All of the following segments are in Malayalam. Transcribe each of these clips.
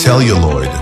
celluloid.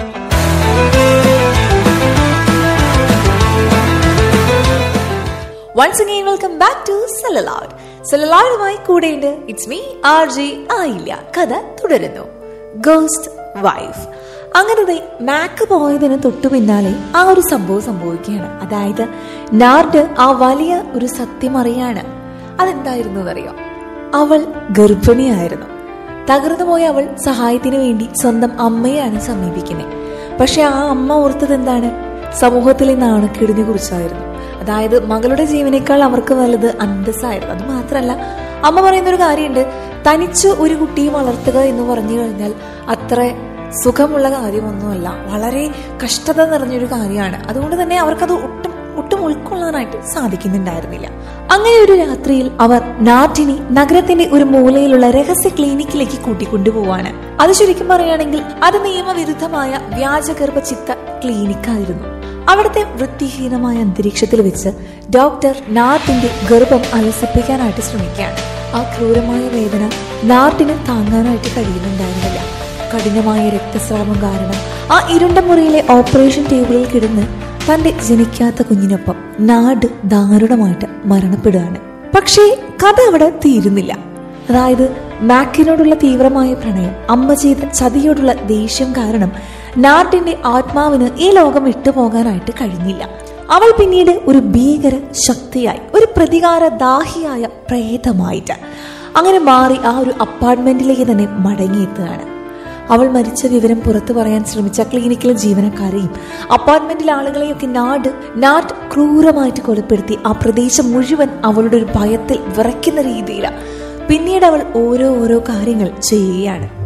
Once again welcome back to celluloid സെലലാഡുമായി കൂടെയുണ്ട് ഇറ്റ്സ് മീ ആർ ജെ ആയില്ല കഥ തുടരുന്നു ഗോസ്റ്റ് വൈഫ് അങ്ങനെ മാക്ക് പോയതിന് തൊട്ടു പിന്നാലെ ആ ഒരു സംഭവം സംഭവിക്കുകയാണ് അതായത് നാർഡ് ആ വലിയ ഒരു സത്യം അറിയാണ് അതെന്തായിരുന്നു എന്നറിയോ അവൾ ഗർഭിണിയായിരുന്നു തകർന്നു പോയ അവൾ സഹായത്തിന് വേണ്ടി സ്വന്തം അമ്മയെയാണ് സമീപിക്കുന്നത് പക്ഷെ ആ അമ്മ ഓർത്തത് എന്താണ് സമൂഹത്തിലെ നാണക്കേടിനെ കുറിച്ചായിരുന്നു അതായത് മകളുടെ ജീവനേക്കാൾ അവർക്ക് വലുത് അന്തസ്സായിരുന്നു അത് മാത്രമല്ല അമ്മ പറയുന്ന ഒരു കാര്യമുണ്ട് തനിച്ച് ഒരു കുട്ടിയെ വളർത്തുക എന്ന് പറഞ്ഞു കഴിഞ്ഞാൽ അത്ര സുഖമുള്ള കാര്യമൊന്നുമല്ല വളരെ കഷ്ടത നിറഞ്ഞൊരു കാര്യമാണ് അതുകൊണ്ട് തന്നെ അവർക്കത് ഒട്ടും ഒട്ടും ഉൾക്കൊള്ളാനായിട്ട് സാധിക്കുന്നുണ്ടായിരുന്നില്ല അങ്ങനെ ഒരു രാത്രിയിൽ അവർ നാട്ടിനെ നഗരത്തിന്റെ ഒരു മൂലയിലുള്ള രഹസ്യ ക്ലിനിക്കിലേക്ക് കൂട്ടിക്കൊണ്ടുപോവാണ് അത് ശരിക്കും പറയുകയാണെങ്കിൽ അത് നിയമവിരുദ്ധമായ വ്യാജഗർഭ ചിത്ത ക്ലിനിക്കായിരുന്നു അവിടുത്തെ വൃത്തിഹീനമായ അന്തരീക്ഷത്തിൽ വെച്ച് ഡോക്ടർ നാർട്ടിന്റെ ഗർഭം അലസിപ്പിക്കാനായിട്ട് ശ്രമിക്കുകയാണ് ആ ക്രൂരമായ വേദന നാർട്ടിന് താങ്ങാനായിട്ട് കഴിയുന്നുണ്ടായിരുന്നില്ല കഠിനമായ രക്തസ്രാവം കാരണം ആ ഇരുണ്ട മുറിയിലെ ഓപ്പറേഷൻ ടേബിളിൽ കിടന്ന് തന്റെ ജനിക്കാത്ത കുഞ്ഞിനൊപ്പം നാട് ദാരുണമായിട്ട് മരണപ്പെടുകയാണ് പക്ഷേ കഥ അവിടെ തീരുന്നില്ല അതായത് മാക്കിനോടുള്ള തീവ്രമായ പ്രണയം അമ്മ ചെയ്ത ചതിയോടുള്ള ദേഷ്യം കാരണം നാട്ടിന്റെ ആത്മാവിന് ഈ ലോകം വിട്ടുപോകാനായിട്ട് കഴിഞ്ഞില്ല അവൾ പിന്നീട് ഒരു ഭീകര ശക്തിയായി ഒരു പ്രതികാര ദാഹിയായ പ്രേതമായിട്ട് അങ്ങനെ മാറി ആ ഒരു അപ്പാർട്ട്മെന്റിലേക്ക് തന്നെ മടങ്ങിയെത്തുകയാണ് അവൾ മരിച്ച വിവരം പുറത്തു പറയാൻ ശ്രമിച്ച ക്ലിനിക്കിലെ ജീവനക്കാരെയും അപ്പാർട്ട്മെന്റിലെ ആളുകളെയൊക്കെ നാട് നാട്ട് ക്രൂരമായിട്ട് കൊലപ്പെടുത്തി ആ പ്രദേശം മുഴുവൻ അവളുടെ ഒരു ഭയത്തിൽ വിറയ്ക്കുന്ന രീതിയിലാണ് പിന്നീട് അവൾ ഓരോ ഓരോ കാര്യങ്ങൾ ചെയ്യുകയാണ്